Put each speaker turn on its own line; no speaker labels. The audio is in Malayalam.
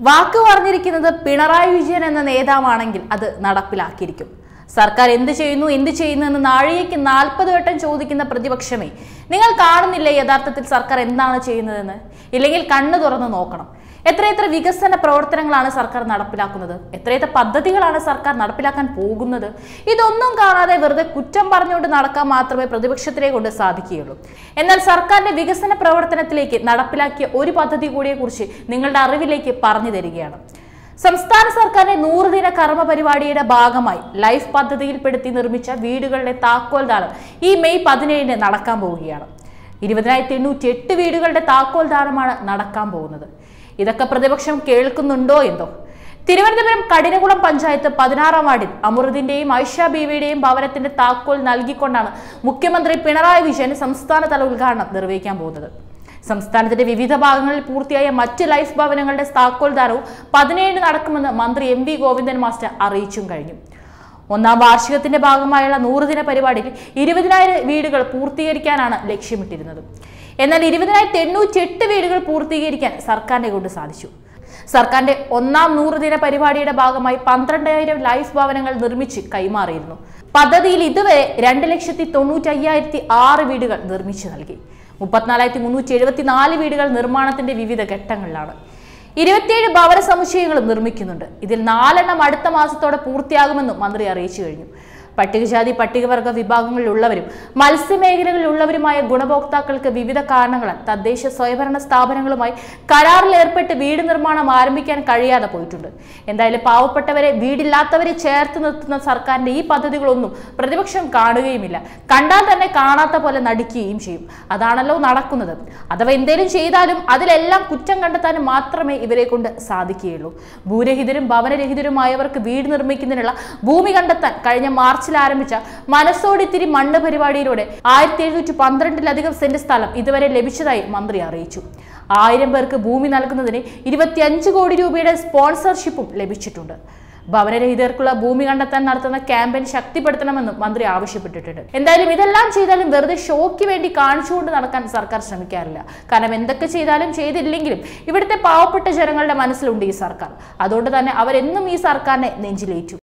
വാക്ക് പറഞ്ഞിരിക്കുന്നത് പിണറായി വിജയൻ എന്ന നേതാവാണെങ്കിൽ അത് നടപ്പിലാക്കിയിരിക്കും സർക്കാർ എന്ത് ചെയ്യുന്നു എന്ത് ചെയ്യുന്നു എന്ന് നാഴികയ്ക്ക് നാൽപ്പത് വട്ടം ചോദിക്കുന്ന പ്രതിപക്ഷമേ നിങ്ങൾ കാണുന്നില്ലേ യഥാർത്ഥത്തിൽ സർക്കാർ എന്താണ് ചെയ്യുന്നതെന്ന് ഇല്ലെങ്കിൽ കണ്ണു തുറന്ന് നോക്കണം എത്രയെത്ര വികസന പ്രവർത്തനങ്ങളാണ് സർക്കാർ നടപ്പിലാക്കുന്നത് എത്രയെത്ര പദ്ധതികളാണ് സർക്കാർ നടപ്പിലാക്കാൻ പോകുന്നത് ഇതൊന്നും കാണാതെ വെറുതെ കുറ്റം പറഞ്ഞുകൊണ്ട് നടക്കാൻ മാത്രമേ പ്രതിപക്ഷത്തിനെ കൊണ്ട് സാധിക്കുകയുള്ളൂ എന്നാൽ സർക്കാരിന്റെ വികസന പ്രവർത്തനത്തിലേക്ക് നടപ്പിലാക്കിയ ഒരു പദ്ധതി കൂടിയെ കുറിച്ച് നിങ്ങളുടെ അറിവിലേക്ക് പറഞ്ഞു തരികയാണ് സംസ്ഥാന സർക്കാരിന്റെ നൂറുദിന കർമ്മ പരിപാടിയുടെ ഭാഗമായി ലൈഫ് പദ്ധതിയിൽപ്പെടുത്തി നിർമ്മിച്ച വീടുകളുടെ താക്കോൽ ദാനം ഈ മെയ് പതിനേഴിന് നടക്കാൻ പോവുകയാണ് ഇരുപതിനായിരത്തി എണ്ണൂറ്റി എട്ട് വീടുകളുടെ താക്കോൽ ദാനമാണ് നടക്കാൻ പോകുന്നത് ഇതൊക്കെ പ്രതിപക്ഷം കേൾക്കുന്നുണ്ടോ എന്തോ തിരുവനന്തപുരം കഠിനകുളം പഞ്ചായത്ത് പതിനാറാം വാർഡിൽ അമൃതിന്റെയും ഐഷ ബീവിയുടെയും ഭവനത്തിന്റെ താക്കോൽ നൽകിക്കൊണ്ടാണ് മുഖ്യമന്ത്രി പിണറായി വിജയൻ സംസ്ഥാനതല ഉദ്ഘാടനം നിർവഹിക്കാൻ പോകുന്നത് സംസ്ഥാനത്തിന്റെ വിവിധ ഭാഗങ്ങളിൽ പൂർത്തിയായ മറ്റ് ലൈഫ് ഭവനങ്ങളുടെ താക്കോൽ ദാനവും പതിനേഴിന് നടക്കുമെന്ന് മന്ത്രി എം വി ഗോവിന്ദൻ മാസ്റ്റർ അറിയിച്ചും കഴിഞ്ഞു ഒന്നാം വാർഷികത്തിന്റെ ഭാഗമായുള്ള നൂറുദിന പരിപാടിയിൽ ഇരുപതിനായിരം വീടുകൾ പൂർത്തീകരിക്കാനാണ് ലക്ഷ്യമിട്ടിരുന്നത് എന്നാൽ ഇരുപതിനായിരത്തി എണ്ണൂറ്റി എട്ട് വീടുകൾ പൂർത്തീകരിക്കാൻ സർക്കാരിനെ കൊണ്ട് സാധിച്ചു സർക്കാരിന്റെ ഒന്നാം നൂറുദിന പരിപാടിയുടെ ഭാഗമായി പന്ത്രണ്ടായിരം ലൈഫ് ഭവനങ്ങൾ നിർമ്മിച്ച് കൈമാറിയിരുന്നു പദ്ധതിയിൽ ഇതുവരെ രണ്ട് ലക്ഷത്തി തൊണ്ണൂറ്റി അയ്യായിരത്തി ആറ് വീടുകൾ നിർമ്മിച്ചു നൽകി മുപ്പത്തിനാലായിരത്തി മുന്നൂറ്റി എഴുപത്തി നാല് വീടുകൾ നിർമ്മാണത്തിന്റെ വിവിധ ഘട്ടങ്ങളിലാണ് ഇരുപത്തിയേഴ് ഭവന സമുച്ചയങ്ങളും നിർമ്മിക്കുന്നുണ്ട് ഇതിൽ നാലെണ്ണം അടുത്ത മാസത്തോടെ പൂർത്തിയാകുമെന്നും മന്ത്രി അറിയിച്ചു കഴിഞ്ഞു പട്ടികജാതി പട്ടികവർഗ വിഭാഗങ്ങളിലുള്ളവരും മത്സ്യമേഖലകളിലുള്ളവരുമായ ഗുണഭോക്താക്കൾക്ക് വിവിധ കാരണങ്ങളാൽ തദ്ദേശ സ്വയംഭരണ സ്ഥാപനങ്ങളുമായി കരാറിൽ ഏർപ്പെട്ട് വീട് നിർമ്മാണം ആരംഭിക്കാൻ കഴിയാതെ പോയിട്ടുണ്ട് എന്തായാലും പാവപ്പെട്ടവരെ വീടില്ലാത്തവരെ ചേർത്ത് നിർത്തുന്ന സർക്കാരിന്റെ ഈ പദ്ധതികളൊന്നും പ്രതിപക്ഷം കാണുകയുമില്ല കണ്ടാൽ തന്നെ കാണാത്ത പോലെ നടിക്കുകയും ചെയ്യും അതാണല്ലോ നടക്കുന്നത് അഥവാ എന്തേലും ചെയ്താലും അതിലെല്ലാം കുറ്റം കണ്ടെത്താനും മാത്രമേ ഇവരെ കൊണ്ട് സാധിക്കുകയുള്ളൂ ഭൂരഹിതരും ഭവനരഹിതരുമായവർക്ക് വീട് നിർമ്മിക്കുന്നതിനുള്ള ഭൂമി കണ്ടെത്താൻ കഴിഞ്ഞ മാർച്ചിൽ ആരംഭിച്ച മനസ്സോടിത്തിരി മണ്ണ് പരിപാടിയിലൂടെ ആയിരത്തി എഴുന്നൂറ്റി പന്ത്രണ്ടിലധികം സെന്റ് സ്ഥലം ഇതുവരെ ലഭിച്ചതായി മന്ത്രി അറിയിച്ചു ആയിരം പേർക്ക് ഭൂമി നൽകുന്നതിന് ഇരുപത്തിയഞ്ച് കോടി രൂപയുടെ സ്പോൺസർഷിപ്പും ലഭിച്ചിട്ടുണ്ട് ഭവനരഹിതർക്കുള്ള ഭൂമി കണ്ടെത്താൻ നടത്തുന്ന ക്യാമ്പയിൻ ശക്തിപ്പെടുത്തണമെന്നും മന്ത്രി ആവശ്യപ്പെട്ടിട്ടുണ്ട് എന്തായാലും ഇതെല്ലാം ചെയ്താലും വെറുതെ ഷോയ്ക്ക് വേണ്ടി കാണിച്ചുകൊണ്ട് നടക്കാൻ സർക്കാർ ശ്രമിക്കാറില്ല കാരണം എന്തൊക്കെ ചെയ്താലും ചെയ്തില്ലെങ്കിലും ഇവിടുത്തെ പാവപ്പെട്ട ജനങ്ങളുടെ മനസ്സിലുണ്ട് ഈ സർക്കാർ അതുകൊണ്ട് തന്നെ അവരെന്നും ഈ സർക്കാരിനെ നെഞ്ചിലേറ്റു